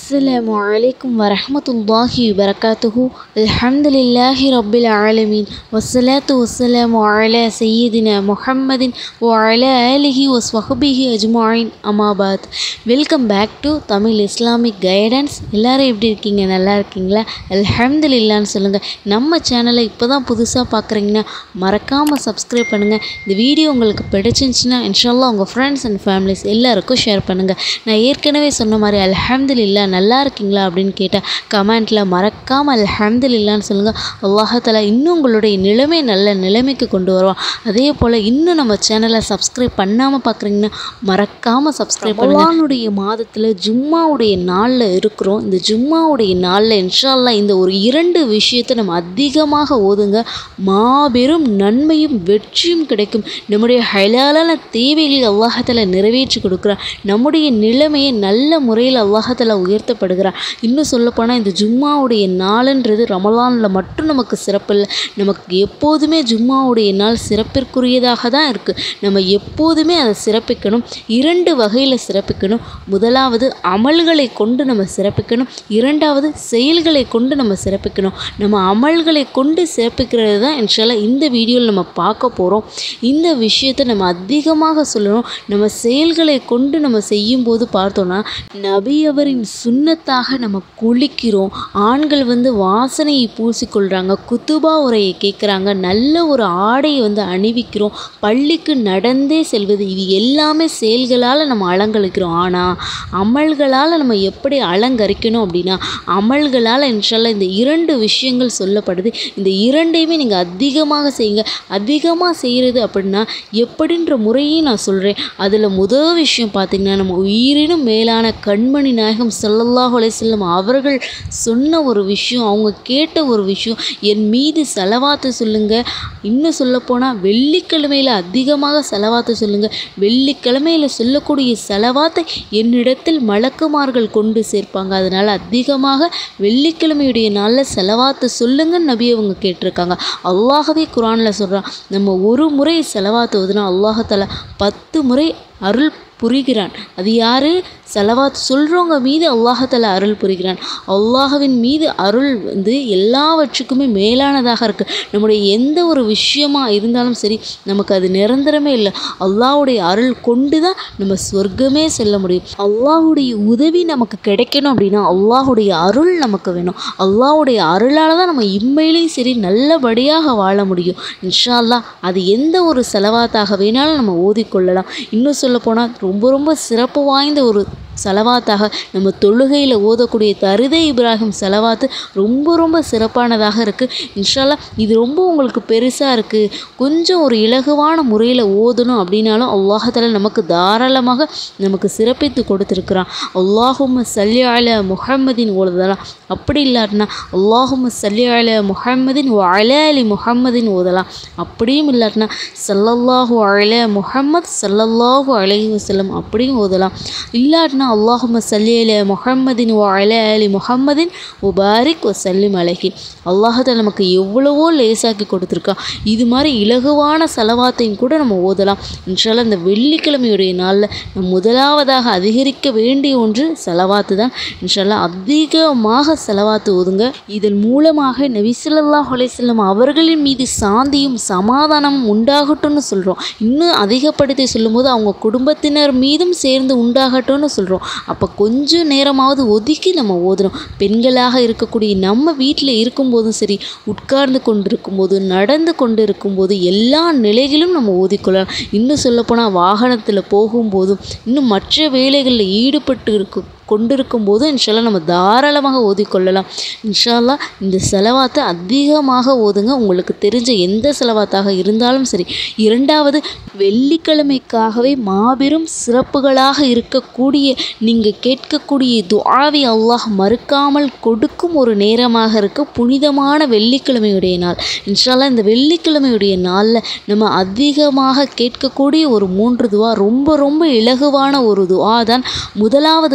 السلام عليكم ورحمة الله وبركاته الحمد لله رب العالمين والصلاة والسلام على سيدنا محمد وعلى آله وصحبه أجمعين أما بعد welcome back to Tamil Islamic guidance எல்லாரும் எப்படி இருக்கீங்க நல்லா இருக்கீங்களா அல்ஹம்துலில்லான்னு சொல்லுங்கள் நம்ம சேனலை இப்போ தான் புதுசாக பார்க்குறீங்கன்னா மறக்காமல் சப்ஸ்கிரைப் பண்ணுங்கள் இந்த வீடியோ உங்களுக்கு பிடிச்சிருந்துச்சுன்னா இன்ஷால்லா உங்கள் ஃப்ரெண்ட்ஸ் அண்ட் ஃபேமிலிஸ் எல்லாருக்கும் ஷேர் பண்ணுங்கள் நான் ஏற்கனவே சொன்ன மாதிரி அல்ஹம்துலில்லா நல்லா இருக்கீங்களா அப்படின்னு கேட்டால் கமெண்ட்டில் மறக்காமல் அல்ஹம்துலில்லான்னு சொல்லுங்கள் அல்லாஹாலா இன்னும் உங்களுடைய நிலைமை நல்ல நிலைமைக்கு கொண்டு வருவான் அதே போல் இன்னும் நம்ம சேனலை சப்ஸ்கிரைப் பண்ணாமல் பார்க்குறீங்கன்னா மறக்காமல் சப்ஸ்கிரைப் பண்ணுங்கள் மாதத்தில் ஜும்மாவுடைய நாளில் இருக்கிறோம் இந்த ஜும்மாவுடைய நாளில் இன்ஷால்லா இந்த ஒரு இரண்டு விஷயத்தை நம்ம அதிகமாக ஓதுங்க மாபெரும் நன்மையும் வெற்றியும் கிடைக்கும் நம்முடைய ஹலாலான தேவைகளை அல்லாஹத்தில் நிறைவேற்றி கொடுக்குறான் நம்முடைய நிலைமையை நல்ல முறையில் அல்லாஹத்தில் உயர்த்தப்படுகிறான் இன்னும் சொல்லப்போனால் இந்த ஜும்மாவுடைய நாளுன்றது ரமலானில் மட்டும் நமக்கு சிறப்பு இல்லை நமக்கு எப்போதுமே ஜும்மாவுடைய நாள் சிறப்பிற்குரியதாக தான் இருக்குது நம்ம எப்போதுமே அதை சிறப்பிக்கணும் இரண்டு வகையில் சிறப்பிக்கணும் முதலாவது அமல்களை கொண்டு நம்ம சிறப்பிக்கணும் இரண்டாவது செயல்களை கொண்டு நம்ம சிறப்பிக்கணும் நம்ம அமல்களை கொண்டு சிறப்பிக்கிறது தான் இன்ஷால்லா இந்த வீடியோவில் நம்ம பார்க்க போகிறோம் இந்த விஷயத்தை நம்ம அதிகமாக சொல்லணும் நம்ம செயல்களை கொண்டு நம்ம செய்யும்போது பார்த்தோன்னா நபி அவரின் சுண்ணத்தாக நம்ம குளிக்கிறோம் ஆண்கள் வந்து வாசனையை பூசிக்கொள்கிறாங்க குத்துபா உரையை கேட்குறாங்க நல்ல ஒரு ஆடையை வந்து அணிவிக்கிறோம் பள்ளிக்கு நடந்தே செல்வது இது எல்லாமே செயல்களால் நம்ம அலங்கரிக்கிறோம் ஆனால் அமல்களால் நம்ம எப்படி அலங்கரிக்கணும் அப்படின்னா அமல்களால் இன்ஷால்லா இந்த இரண்டு விஷயங்கள் சொல்லப்படுது இந்த இரண்டையுமே நீங்கள் அதிகமாக செய்யுங்க அதிகமாக செய்கிறது அப்படின்னா எப்படின்ற முறையும் நான் சொல்கிறேன் அதில் முதல் விஷயம் பார்த்திங்கன்னா நம்ம உயிரினும் மேலான கண்மணி நாயகம் ஸல்லல்லாஹு அலைஹி வஸல்லம் அவர்கள் சொன்ன ஒரு விஷயம் அவங்க கேட்ட ஒரு விஷயம் என் மீது செலவாத்து சொல்லுங்கள் இன்னும் சொல்லப்போனால் வெள்ளிக்கிழமையில் அதிகமாக செலவாத்து சொல்லுங்கள் வெள்ளிக்கிழமையில் சொல்லக்கூடிய செலவாத்தை என்னிடத்தில் மலக்குமார்கள் கொண்டு சேர்ப்பாங்க அதனால் அதிகமாக வெள்ளிக்கிழமையுடைய நாளில் செலவாத்து சொல்லுங்கன்னு நபி அவங்க கேட்டிருக்காங்க அல்லாஹவே குரானில் சொல்கிறான் நம்ம ஒரு முறை செலவாத்து ஓதுனா அல்லாஹால பத்து முறை அருள் புரிகிறான் அது யார் செலவாத் சொல்கிறவங்க மீது அல்லாஹால அருள் புரிகிறான் அல்லாஹவின் மீது அருள் வந்து எல்லாவற்றுக்குமே மேலானதாக இருக்குது நம்முடைய எந்த ஒரு விஷயமா இருந்தாலும் சரி நமக்கு அது நிரந்தரமே இல்லை அல்லாஹுடைய அருள் கொண்டு தான் நம்ம சொர்க்கமே செல்ல முடியும் அல்லாஹுடைய உதவி நமக்கு கிடைக்கணும் அப்படின்னா அல்லாஹுடைய அருள் நமக்கு வேணும் அல்லாஹுடைய அருளால் தான் நம்ம இம்மையிலையும் சரி நல்லபடியாக வாழ முடியும் இன்ஷா அல்லாஹ் அது எந்த ஒரு செலவாத்தாக வேணாலும் நம்ம ஓதிக்கொள்ளலாம் இன்னும் சொல்லப்போனால் ரொம்ப ரொம்ப சிறப்பு வாய்ந்த ஒரு செலவாத்தாக நம்ம தொழுகையில் ஓதக்கூடிய தருதை இப்ராஹிம் செலவாத்து ரொம்ப ரொம்ப சிறப்பானதாக இருக்குது இன்ஷால்லா இது ரொம்ப உங்களுக்கு பெருசாக இருக்குது கொஞ்சம் ஒரு இலகுவான முறையில் ஓதணும் அப்படின்னாலும் அல்லாஹால நமக்கு தாராளமாக நமக்கு சிறப்பித்து கொடுத்துருக்குறான் அல்லாஹும்ம சல்லி அல முஹம்மதின் ஓதலாம் அப்படி இல்லாட்டினா அல்லாஹும்ம சல்லி அல முஹம்மதின் அல அலி முஹம்மதின் ஓதலாம் அப்படியும் இல்லாட்டினா சல்லல்லாஹு அல முஹம்மத் சல்லல்லாஹு அலைஹி வஸல்லம் அப்படியும் ஓதலாம் இல்லாட்டினா அல்லாஹும சல்லி அல முஹம்மதின் வ அல அலி முஹம்மதின் உபாரிக் வசல்லிம் அலஹி அல்லாஹால நமக்கு எவ்வளவோ லேசாக்கி கொடுத்துருக்கான் இது மாதிரி இலகுவான செலவாத்தையும் கூட நம்ம ஓதலாம் இன்ஷால்லா இந்த வெள்ளிக்கிழமையுடைய நாளில் நம்ம முதலாவதாக அதிகரிக்க வேண்டிய ஒன்று செலவாத்து தான் இன்ஷால்லா அதிகமாக செலவாத்து ஓதுங்க இதன் மூலமாக நபிசுல்லா அலிஸ்லாம் அவர்களின் மீது சாந்தியும் சமாதானமும் உண்டாகட்டும்னு சொல்கிறோம் இன்னும் அதிகப்படுத்தி சொல்லும்போது அவங்க குடும்பத்தினர் மீதும் சேர்ந்து உண்டாகட்டும்னு சொல்கிறோம் அப்போ கொஞ்சம் நேரமாவது ஒதுக்கி நம்ம ஓதுறோம் பெண்களாக இருக்கக்கூடிய நம்ம வீட்டில் இருக்கும்போதும் சரி உட்கார்ந்து கொண்டு இருக்கும்போது நடந்து கொண்டு இருக்கும்போது எல்லா நிலைகளிலும் நம்ம ஓதிக்கொள்ளலாம் இன்னும் சொல்லப்போனால் வாகனத்தில் போகும்போதும் இன்னும் மற்ற வேலைகளில் ஈடுபட்டு இருக்கும் கொண்டிருக்கும் போது இன்ஷால்லா நம்ம தாராளமாக ஓதிக்கொள்ளலாம் இன்ஷால்லா இந்த செலவாத்தை அதிகமாக ஓதுங்க உங்களுக்கு தெரிஞ்ச எந்த செலவாத்தாக இருந்தாலும் சரி இரண்டாவது வெள்ளிக்கிழமைக்காகவே மாபெரும் சிறப்புகளாக இருக்கக்கூடிய நீங்கள் கேட்கக்கூடிய துஆவை அல்லாஹ் மறுக்காமல் கொடுக்கும் ஒரு நேரமாக இருக்க புனிதமான வெள்ளிக்கிழமையுடைய நாள் இன்ஷால்லா இந்த வெள்ளிக்கிழமையுடைய நாளில் நம்ம அதிகமாக கேட்கக்கூடிய ஒரு மூன்று துவா ரொம்ப ரொம்ப இலகுவான ஒரு துவா தான் முதலாவது பார்த்தீங்க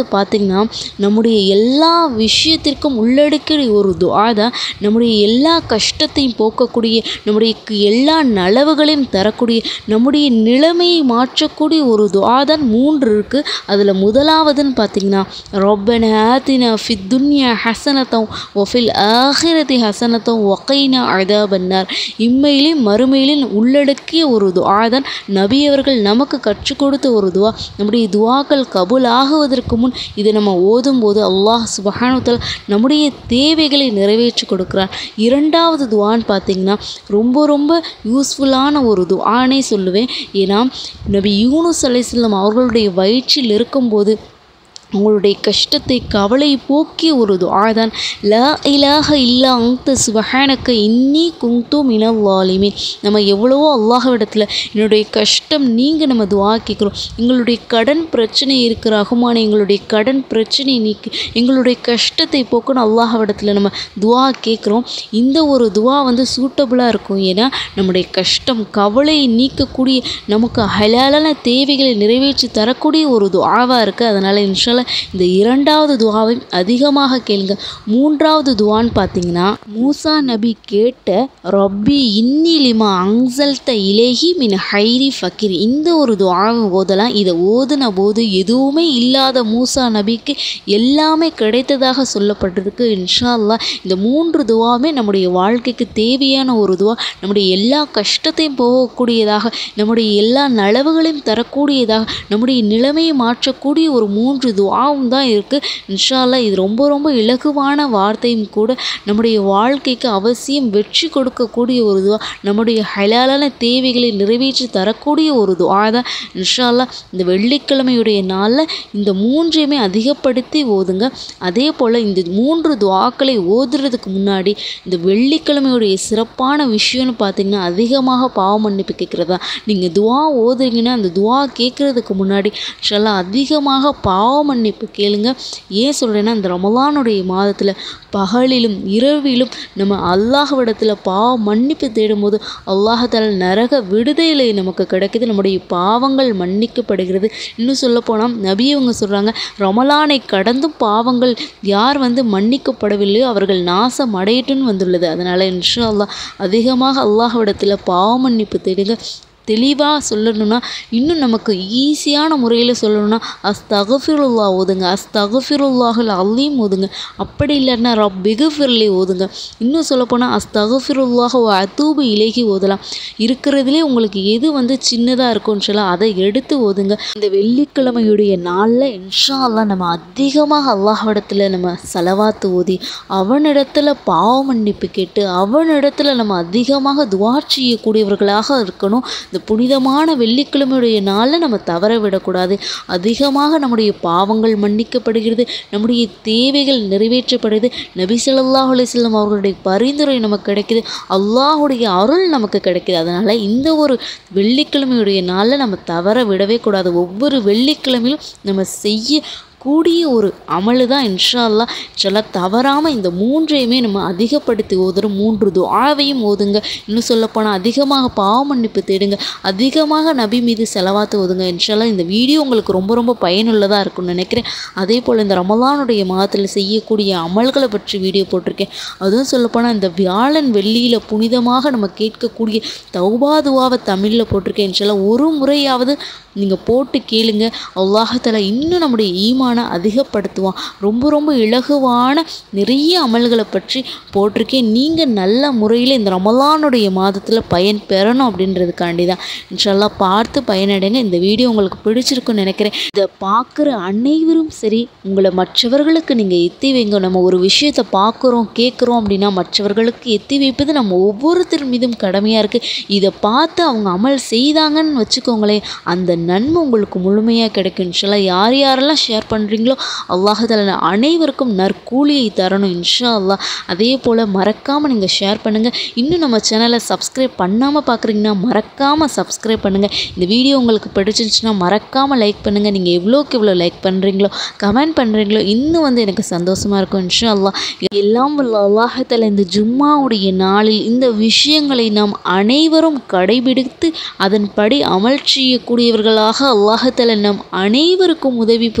பார்த்திங்கன்னா நம்முடைய எல்லா விஷயத்திற்கும் உள்ளடக்கிய ஒரு துஆ தான் நம்முடைய எல்லா கஷ்டத்தையும் போக்கக்கூடிய நம்முடைய எல்லா நலவுகளையும் தரக்கூடிய நம்முடைய நிலைமையை மாற்றக்கூடிய ஒரு துஆ தான் மூன்று இருக்குது அதில் முதலாவதுன்னு பார்த்தீங்கன்னா ரொப்பன ஆத்தினா ஃபித் துன்யா ஹசனத்தம் ஒஃபில் ஆஹிரதி ஹசனத்தம் ஒகைனா அதாபன்னார் இம்மையிலையும் மறுமையிலும் உள்ளடக்கிய ஒரு துஆ தான் நபி அவர்கள் நமக்கு கற்றுக் கொடுத்த ஒரு துஆ நம்முடைய துஆக்கள் கபூல் ஆகுவதற்கு முன் இதை நம்ம ஓதும் போது அல்லாஹ் சுபஹானுத்தல் நம்முடைய தேவைகளை நிறைவேற்றி கொடுக்குறார் இரண்டாவது துஆன்னு பார்த்தீங்கன்னா ரொம்ப ரொம்ப யூஸ்ஃபுல்லான ஒரு துஆனே சொல்லுவேன் ஏன்னா நபி யூனுஸ் அலைஹிஸ்ஸலாம் அவர்களுடைய வயிற்றில் இருக்கும்போது உங்களுடைய கஷ்டத்தை கவலை போக்கிய ஒரு துஆ தான் லா இலாஹ இல்லா அங்த சுபஹானக்க இன்னி குங்து மினல் வாலிமீன் நம்ம எவ்வளவோ அல்லாஹ்விடத்தில் என்னுடைய கஷ்டம் நீங்கள் நம்ம துஆ கேட்குறோம் எங்களுடைய கடன் பிரச்சனை இருக்கிற ரஹ்மான் எங்களுடைய கடன் பிரச்சனை நீக்கி எங்களுடைய கஷ்டத்தை போக்கணும் அல்லாஹ்விடத்தில் நம்ம துஆ கேட்குறோம் இந்த ஒரு துஆ வந்து சூட்டபுளாக இருக்கும் ஏன்னா நம்முடைய கஷ்டம் கவலையை நீக்கக்கூடிய நமக்கு ஹலாலான தேவைகளை நிறைவேற்றி தரக்கூடிய ஒரு துஆவாக இருக்குது அதனால் இன்ஷா அல்லாஹ் இந்த இரண்டாவது துஆவையும் அதிகமாக கேளுங்க மூன்றாவது துஆன்னு பார்த்தீங்கன்னா மூசா நபி கேட்ட ரப்பி இன்னி லிமா அங்சல்த இலேஹி மின் ஹைரி ஃபக்கீர் இந்த ஒரு துஆவை ஓதலாம் இதை ஓதுன போது எதுவுமே இல்லாத மூசா நபிக்கு எல்லாமே கிடைத்ததாக சொல்லப்பட்டிருக்கு இன்ஷா அல்லாஹ் இந்த மூன்று துஆவுமே நம்முடைய வாழ்க்கைக்கு தேவையான ஒரு துஆ நம்முடைய எல்லா கஷ்டத்தையும் போகக்கூடியதாக நம்முடைய எல்லா நலவுகளையும் தரக்கூடியதாக நம்முடைய நிலைமையை மாற்றக்கூடிய ஒரு மூன்று துஆவும் தான் இருக்குது இன்ஷா அல்லாஹ் இது ரொம்ப ரொம்ப இலகுவான வார்த்தையும் கூட நம்முடைய வாழ்க்கைக்கு அவசியம் வெற்றி கொடுக்கக்கூடிய ஒரு துஆ நம்முடைய ஹலாலான தேவைகளை நிறைவேற்றி தரக்கூடிய ஒரு துஆ தான் இன்ஷா அல்லாஹ் இந்த வெள்ளிக்கிழமையுடைய நாளில் இந்த மூன்றையுமே அதிகப்படுத்தி ஓதுங்க அதே போல் இந்த மூன்று துஆக்களை ஓதுறதுக்கு முன்னாடி இந்த வெள்ளிக்கிழமையுடைய சிறப்பான விஷயம்னு பார்த்தீங்கன்னா அதிகமாக பாவ மன்னிப்பு கேட்குறதா நீங்கள் துஆ ஓதுறீங்கன்னா அந்த துஆ கேட்குறதுக்கு முன்னாடி இன்ஷா அதிகமாக பாவ மன்னிப்பு கேளுங்க ஏன் சொல்கிறேன்னா இந்த ரமலானுடைய மாதத்தில் பகலிலும் இரவிலும் நம்ம அல்லாஹ்விடத்தில் பாவ மன்னிப்பு தேடும்போது அல்லாஹால நரக விடுதலை நமக்கு கிடைக்குது நம்முடைய பாவங்கள் மன்னிக்கப்படுகிறது இன்னும் சொல்லப்போனால் நபி அவங்க சொல்கிறாங்க ரமலானை கடந்தும் பாவங்கள் யார் வந்து மன்னிக்கப்படவில்லையோ அவர்கள் நாசம் அடையட்டுன்னு வந்துள்ளது அதனால் இன்ஷா அல்லாஹ் அதிகமாக அல்லாஹ்விடத்தில் பாவ மன்னிப்பு தேடுங்க தெளிவாக சொல்லணும்னா இன்னும் நமக்கு ஈஸியான முறையில் சொல்லணும்னா அஸ்தகஃபிருல்லா ஓதுங்க அஸ்தகஃபிருல்லாஹுல் அலீம் ஓதுங்க அப்படி இல்லைன்னா ரப்பிகுஃபிர்லி ஓதுங்க இன்னும் சொல்லப்போனால் அஸ்தகஃபிருல்லாஹ் அதூபு இலேகி ஓதலாம் இருக்கிறதுலே உங்களுக்கு எது வந்து சின்னதாக இருக்கும்னு சொல்லலாம் அதை எடுத்து ஓதுங்க இந்த வெள்ளிக்கிழமையுடைய நாளில் இன்ஷா அல்லாஹ் நம்ம அதிகமாக அல்லாஹ்விடத்தில் நம்ம செலவாத்து ஓதி அவனிடத்தில் பாவ மன்னிப்பு கேட்டு அவனிடத்தில் நம்ம அதிகமாக துவா செய்யக்கூடியவர்களாக இருக்கணும் இந்த புனிதமான வெள்ளிக்கிழமையுடைய நாளில் நம்ம தவற விடக்கூடாது அதிகமாக நம்முடைய பாவங்கள் மன்னிக்கப்படுகிறது நம்முடைய தேவைகள் நிறைவேற்றப்படுது நபி ஸல்லல்லாஹு அலைஹி வஸல்லம் அவர்களுடைய பரிந்துரை நமக்கு கிடைக்குது அல்லாஹுடைய அருள் நமக்கு கிடைக்குது அதனால் இந்த ஒரு வெள்ளிக்கிழமையுடைய நாளில் நம்ம தவற விடவே கூடாது ஒவ்வொரு வெள்ளிக்கிழமையிலும் நம்ம செய்ய கூடிய ஒரு அமலு தான் இன்ஷா அல்லாஹ் சொல்ல தவறாமல் இந்த மூன்றையுமே நம்ம அதிகப்படுத்தி ஓதுறோம் மூன்று துஆவையும் ஓதுங்க இன்னும் சொல்லப்போனால் அதிகமாக பாவ மன்னிப்பு தேடுங்க அதிகமாக நபி மீது செலவாத்து ஓதுங்க இன்ஷா அல்லாஹ் இந்த வீடியோ உங்களுக்கு ரொம்ப ரொம்ப பயனுள்ளதாக இருக்கும்னு நினைக்கிறேன் அதே போல் இந்த ரமலானுடைய மாதத்தில் செய்யக்கூடிய அமல்களை பற்றி வீடியோ போட்டிருக்கேன் அதுவும் சொல்லப்போனால் இந்த வியாழன் வெள்ளியில் புனிதமாக நம்ம கேட்கக்கூடிய தௌபா துவாவை தமிழில் போட்டிருக்கேன் இன்ஷா அல்லாஹ் ஒரு முறையாவது நீங்கள் போட்டு கேளுங்க அல்லாஹால இன்னும் நம்முடைய ஈமான அதிகப்படுத்துவான் ரொம்ப ரொம்ப இலகுவான நிறைய அமல்களை பற்றி போட்டிருக்கேன் நீங்கள் நல்ல முறையில் இந்த ரமலானுடைய மாதத்தில் பயன் பெறணும் அப்படின்றதுக்காண்டி தான் இன்ஷால்லா பார்த்து பயனடைங்க இந்த வீடியோ உங்களுக்கு பிடிச்சிருக்குன்னு நினைக்கிறேன் இதை பார்க்குற அனைவரும் சரி உங்களை மற்றவர்களுக்கு நீங்கள் எத்தி வைங்க நம்ம ஒரு விஷயத்தை பார்க்குறோம் கேட்குறோம் அப்படின்னா மற்றவர்களுக்கு எத்தி வைப்பது நம்ம ஒவ்வொருத்தர் மீதும் கடமையாக இருக்குது இதை பார்த்து அவங்க அமல் செய்தாங்கன்னு வச்சுக்கோங்களேன் அந்த நன்மை உங்களுக்கு முழுமையாக கிடைக்கும் இன்ஷால்லா யார் யாரெல்லாம் ஷேர் பண்ணுறீங்களோ அல்லாஹால அனைவருக்கும் நற்கூலியை தரணும் இன்ஷா அல்லாஹ் அதே போல் மறக்காமல் நீங்கள் ஷேர் பண்ணுங்கள் இன்னும் நம்ம சேனலை சப்ஸ்கிரைப் பண்ணாமல் பார்க்குறீங்கன்னா மறக்காமல் சப்ஸ்கிரைப் பண்ணுங்கள் இந்த வீடியோ உங்களுக்கு பிடிச்சிருந்துச்சுன்னா மறக்காமல் லைக் பண்ணுங்கள் நீங்கள் எவ்வளோக்கு எவ்வளோ லைக் பண்ணுறீங்களோ கமெண்ட் பண்ணுறீங்களோ இன்னும் வந்து எனக்கு சந்தோஷமாக இருக்கும் இன்ஷா அல்லாஹ் எல்லாம் வல்ல அல்லாஹால இந்த ஜும்மாவுடைய நாளில் இந்த விஷயங்களை நாம் அனைவரும் கடைபிடித்து அதன்படி அமல் செய்யக்கூடியவர்களாக அல்லாஹால நம் அனைவருக்கும் உதவி புரிவானாக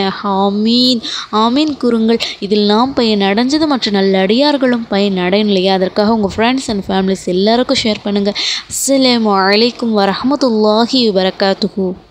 ஆமீன் ஆமீன் கூறுங்கள் இதில் நாம் பயன் அடைஞ்சது மற்ற நல்ல அடியார்களும் பயன் அடையணும் இல்லையா அதற்காக உங்கள் ஃப்ரெண்ட்ஸ் அண்ட் ஃபேமிலிஸ் எல்லாருக்கும் ஷேர் பண்ணுங்கள் அஸ்ஸலாமு அலைக்கும் வரஹமத்துல்லாஹி வபரகாத்துஹு